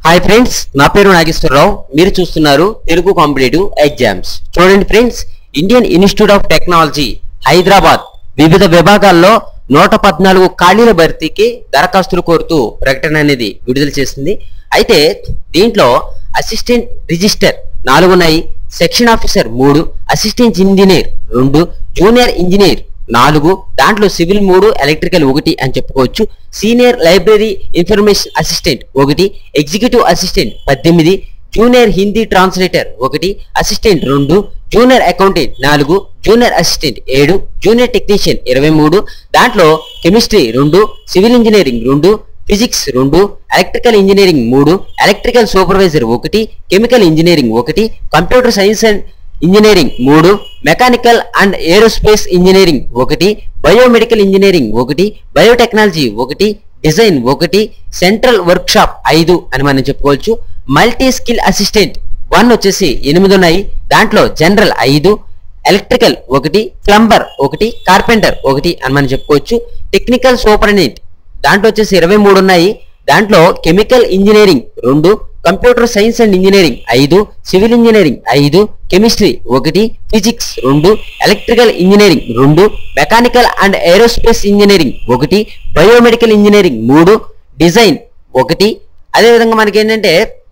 hi friends నా పేరు నాగేశ్వరరావు మీరు చూస్తున్నారు తెలుగు కాంపిటేటివ్ ఎగ్జామ్స్ చూడండి friends Indian Institute of Technology Hyderabad వివిధ విభాగాల్లో నూట పద్నాలుగు ఖాళీల భర్తీకి దరఖాస్తులు కోరుతూ ప్రకటన అనేది విడుదల చేసింది అయితే దీంట్లో అసిస్టెంట్ రిజిస్టర్ నాలుగు ఉన్నాయి సెక్షన్ ఆఫీసర్ మూడు అసిస్టెంట్ ఇంజనీర్ రెండు జూనియర్ ఇంజనీర్ నాలుగు దాంట్లో సివిల్ మూడు ఎలక్ట్రికల్ ఒకటి అని చెప్పుకోవచ్చు సీనియర్ లైబ్రరీ ఇన్ఫర్మేషన్ అసిస్టెంట్ ఒకటి ఎగ్జిక్యూటివ్ అసిస్టెంట్ పద్దెనిమిది జూనియర్ హిందీ ట్రాన్స్లేటర్ ఒకటి అసిస్టెంట్ రెండు జూనియర్ అకౌంటెంట్ నాలుగు జూనియర్ అసిస్టెంట్ ఏడు జూనియర్ టెక్నీషియన్ ఇరవై మూడు దాంట్లో కెమిస్ట్రీ రెండు సివిల్ ఇంజనీరింగ్ రెండు ఫిజిక్స్ రెండు ఎలక్ట్రికల్ ఇంజనీరింగ్ మూడు ఎలక్ట్రికల్ సూపర్వైజర్ ఒకటి కెమికల్ ఇంజనీరింగ్ ఒకటి కంప్యూటర్ సైన్స్ అండ్ ఇంజనీరింగ్ మూడు మెకానికల్ అండ్ ఏరోస్పేస్ ఇంజనీరింగ్ ఒకటి బయోమెడికల్ ఇంజనీరింగ్ ఒకటి బయోటెక్నాలజీ ఒకటి డిజైన్ ఒకటి సెంట్రల్ వర్క్షాప్ ఐదు అని మనం చెప్పుకోవచ్చు మల్టీ స్కిల్ అసిస్టెంట్ వన్ వచ్చేసి ఎనిమిది ఉన్నాయి దాంట్లో జనరల్ ఐదు ఎలక్ట్రికల్ ఒకటి ప్లంబర్ ఒకటి కార్పెంటర్ ఒకటి అని మనం చెప్పుకోవచ్చు టెక్నికల్ సూపరింటెండెంట్ దాంట్లో వచ్చేసి ఇరవై మూడు ఉన్నాయి దాంట్లో కెమికల్ ఇంజనీరింగ్ రెండు కంప్యూటర్ సైన్స్ అండ్ ఇంజనీరింగ్ ఐదు సివిల్ ఇంజనీరింగ్ ఐదు కెమిస్ట్రీ ఒకటి ఫిజిక్స్ రెండు ఎలక్ట్రికల్ ఇంజనీరింగ్ రెండు మెకానికల్ అండ్ ఏరోస్పేస్ ఇంజనీరింగ్ ఒకటి బయోమెడికల్ ఇంజనీరింగ్ మూడు డిజైన్ ఒకటి అదేవిధంగా మనకి ఏంటంటే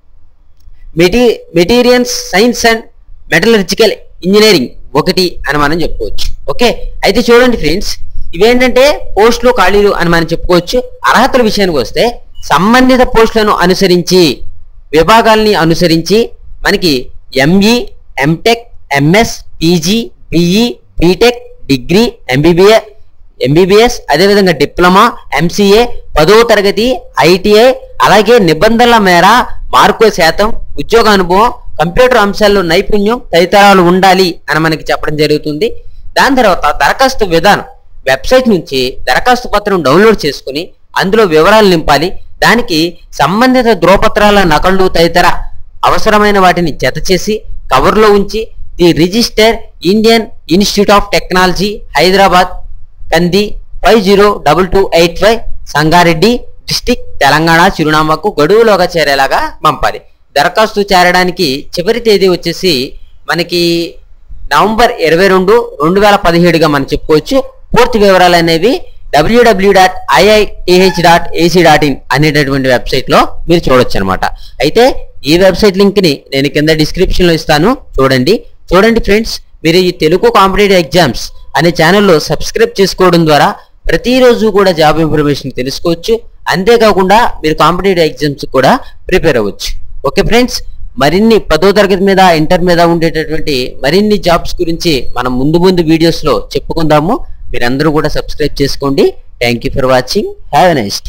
మెటీ materials science and metallurgical engineering ఒకటి అని మనం చెప్పుకోవచ్చు ఓకే అయితే చూడండి ఫ్రెండ్స్ ఇవేంటంటే పోస్టులు ఖాళీలు అని మనం చెప్పుకోవచ్చు అర్హతల విషయానికి వస్తే సంబంధిత పోస్టులను అనుసరించి విభాగాల్ని అనుసరించి మనకి ME MTech MS PG BE BTech degree MBBA MBBS అదేవిధంగా డిప్లొమా ఎంసీఏ పదవ తరగతి ఐటీఐ అలాగే నిబంధనల మేర మార్కుల శాతం ఉద్యోగ అనుభవం కంప్యూటర్ అంశాల్లో నైపుణ్యం తదితరాలు ఉండాలి అని మనకి చెప్పడం జరుగుతుంది దాని తర్వాత దరఖాస్తు విధానం వెబ్సైట్ నుంచి దరఖాస్తు పత్రం డౌన్లోడ్ చేసుకుని అందులో వివరాలు నింపాలి దానికి సంబంధిత ధ్రువపత్రాల నకళ్ళు తదితర అవసరమైన వాటిని జత చేసి కవర్లో ఉంచి the register Indian Institute of Technology Hyderabad Kandi five zero double two eight five Sangareddy district Telangana చిరునామాకు గడువులోగా చేరేలాగా పంపాలి దరఖాస్తు చేరడానికి చివరి తేదీ వచ్చేసి మనకి నవంబర్ ఇరవై రెండు రెండు వేల పదిహేడుగా మనం చెప్పుకోవచ్చు పూర్తి వివరాలు అనేవి W W dot IITH dot AC dot in అనేటటువంటి వెబ్సైట్లో మీరు చూడొచ్చు అనమాట అయితే ఈ వెబ్సైట్ లింక్ని నేను కింద డిస్క్రిప్షన్లో ఇస్తాను చూడండి చూడండి ఫ్రెండ్స్ మీరు ఈ తెలుగు కాంపిటేటివ్ ఎగ్జామ్స్ అనే ఛానల్లో సబ్స్క్రైబ్ చేసుకోవడం ద్వారా ప్రతిరోజు కూడా జాబ్ ఇన్ఫర్మేషన్ తెలుసుకోవచ్చు అంతేకాకుండా మీరు కాంపిటేటివ్ ఎగ్జామ్స్ కూడా ప్రిపేర్ అవ్వచ్చు ఓకే ఫ్రెండ్స్ మరిన్ని పదో తరగతి మీద ఇంటర్ మీద ఉండేటటువంటి మరిన్ని జాబ్స్ గురించి మనం ముందు ముందు వీడియోస్లో చెప్పుకుందాము మీరందరూ కూడా సబ్స్క్రైబ్ చేసుకోండి thank you for watching have a nice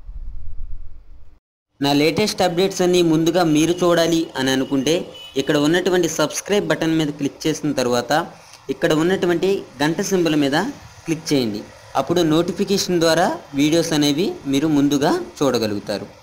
నా లేటెస్ట్ అప్డేట్స్ అన్ని ముందుగా మీరు చూడాలి అని అనుకుంటే ఇక్కడ ఉన్నటువంటి సబ్స్క్రైబ్ బటన్ మీద క్లిక్ చేసిన తర్వాత ఇక్కడ ఉన్నటువంటి గంట సింబల్ మీద క్లిక్ చేయండి అప్పుడు నోటిఫికేషన్ ద్వారా వీడియోస్ అనేవి మీరు ముందుగా చూడగలుగుతారు